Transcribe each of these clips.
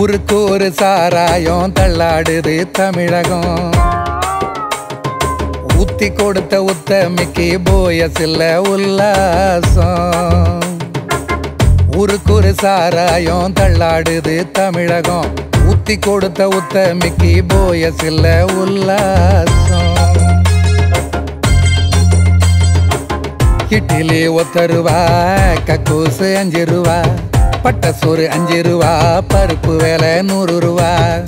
ஊருக்கு ஒரு சாராயம் தள்ளாடுது தமிழகம் ஊத்தி கொடுத்த உத்தமிக்கு போயசில்ல உல்லாசம் ஊருக்கு ஒரு சாராயம் தள்ளாடுது தமிழகம் ஊத்தி கொடுத்த உத்தமிக்கு போயசில்ல உல்லாசம் இட்லி ஒத்த ரூபா கக்கூசு அஞ்சு ரூபா பட்ட சோறு அஞ்சு ரூபா பருப்பு வேலை நூறு ரூபா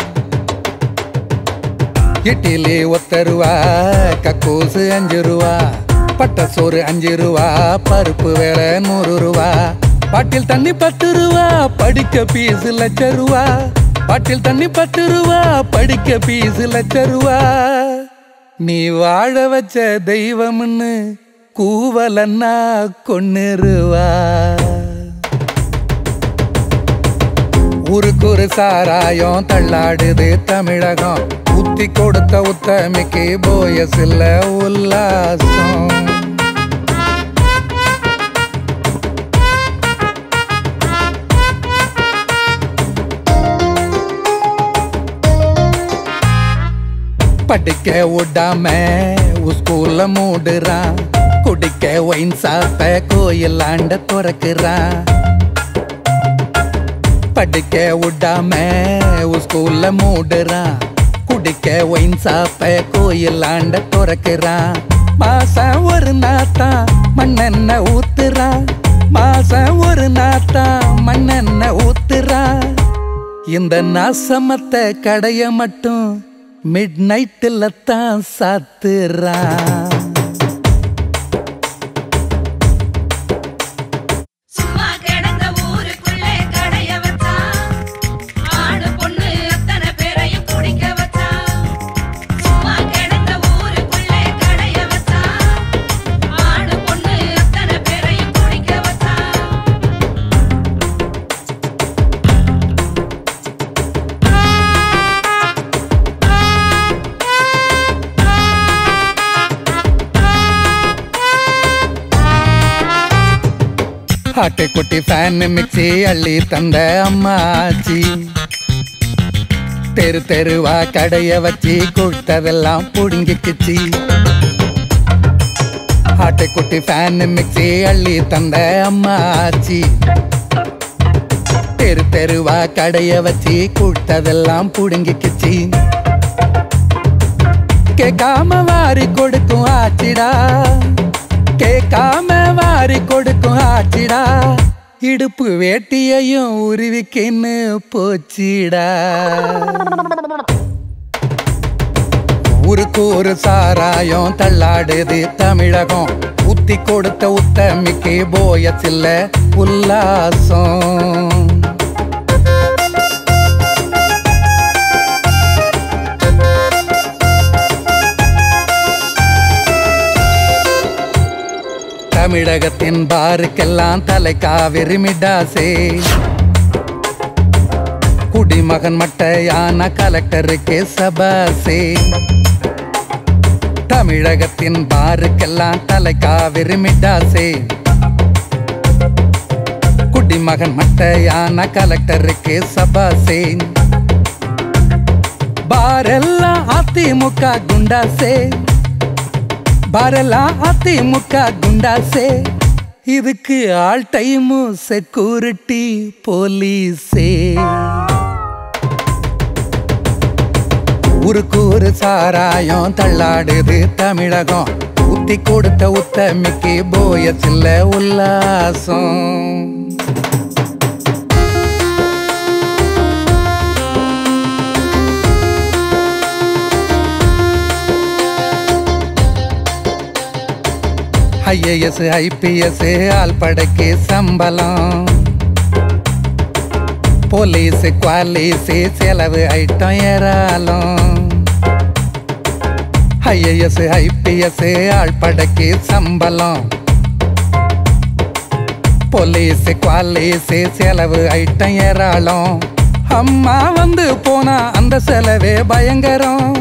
இட்லி ஒத்த ரூபா கக்கூசு அஞ்சு ரூபா பட்ட சோறு அஞ்சு ரூபா பருப்பு வேலை நூறு ரூபா பாட்டில் தண்ணி பத்து ரூபா படிக்க பீஸ் லட்ச ரூபா பாட்டில் தண்ணி பத்து ரூபா படிக்க பீஸ் லட்ச ரூபா நீ வாழ வச்ச தெய்வம்னு கூவலன்னா கொன்னுருவா ஊருக்கு ஒரு சாராயம் தள்ளாடுது தமிழகம் ஊத்தி கொடுத்த உத்தமிக்கு போயசில்ல உல்லாசம் படிக்க விடாம ஸ்கூல்ல மூடுறான் குடிக்க ஒயின் சாப்ப கோயிலாண்ட துறக்குறான் படிக்க விடாம ஸ்கூல்ல மூடுறான் குடிக்க ஒயின் சாப்ப கோயிலாண்ட துறக்குறான் மாசம் ஒரு நாத்தா மண்ணெண்ண ஊத்துறான் மாசம் ஒரு நாத்தா மண்ணெண்ண ஊத்துறான் இந்த நாசமத்த கடைய மட்டும் மிட் நைட்டில் தான் சாத்துறான் சும்மா கிடந்த ஊருக்குள்ளே கடைய வச்சான் ஆணு பொண்ணு அத்தனை பேரையும் குடிக்க வச்சான் சும்மா கிடந்த ஊருக்குள்ளே கடைய வச்சான் ஆணு பொண்ணு அத்தனை பேரையும் குடிக்க வச்சான் ஆட்டுக்குட்டி ஃபேன் மிக்சி அள்ளி தந்த அம்மாச்சி தெரு தெருவா கடைய வச்சு கொடுத்ததெல்லாம் புடுங்கிக்குச்சி ஆட்டுக்குட்டி ஃபேன் மிக்சி அள்ளி தந்த அம்மாச்சி தெரு தெருவா கடைய வச்சு கொடுத்ததெல்லாம் புடுங்கிக்குச்சி கேட்காம வாரி கொடுக்கும் ஆச்சிடா கேட்காம வாரி கொடுக்கும் ஆச்சிடா இடுப்பு வேட்டியையும் உருவிக்கின்னு போச்சிடா ஊருக்கு ஒரு சாராயம் தள்ளாடுது தமிழகம் ஊத்தி கொடுத்த உத்தமிக்கு போயசில்ல உல்லாசம் தமிழகத்தின் பாருக்கெல்லாம் தலை காவிரி மிடாசே குடிமகன் மட்டையான கலெக்டருக்கு சபாசே தமிழகத்தின் பாருக்கெல்லாம் தலை காவிரி மிடாசே குடிமகன் மட்டையான கலெக்டருக்கு சபாசே பாரெல்லாம் அதிமுக குண்டாசே பாரெல்லாம் அதிமுக குண்டாசே இதுக்கு ஆல் டைமு செக்யூரிட்டி போலீஸே ஊருக்கு ஒரு சாராயம் தள்ளாடுது தமிழகம் ஊத்தி கொடுத்த உத்தமிக்கு போயசில்ல உல்லாசம் ஐஏஎஸ் ஐபிஎஸ் ஆள் படைக்கு சம்பளம் போலீஸ் குவாலீஸ் செலவு ஐட்டம் ஏறாலும் ஐஏஎஸ் ஐபிஎஸ் ஆள் படைக்கு சம்பளம் போலீஸ் குவாலீஸ் செலவு ஐட்டம் ஏறாலும் அம்மா வந்து போனா அந்த செலவே பயங்கரம்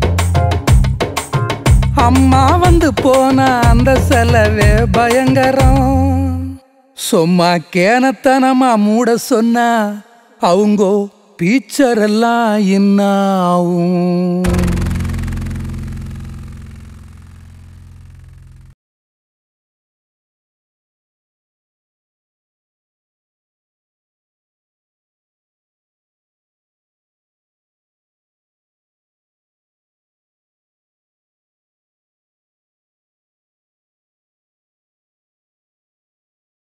அம்மா வந்து போன அந்த செலவே பயங்கரம் சும்மா கேனத்தனமா மூட சொன்னா அவங்கோ பீச்சர் எல்லாம் என்ன ஆகும்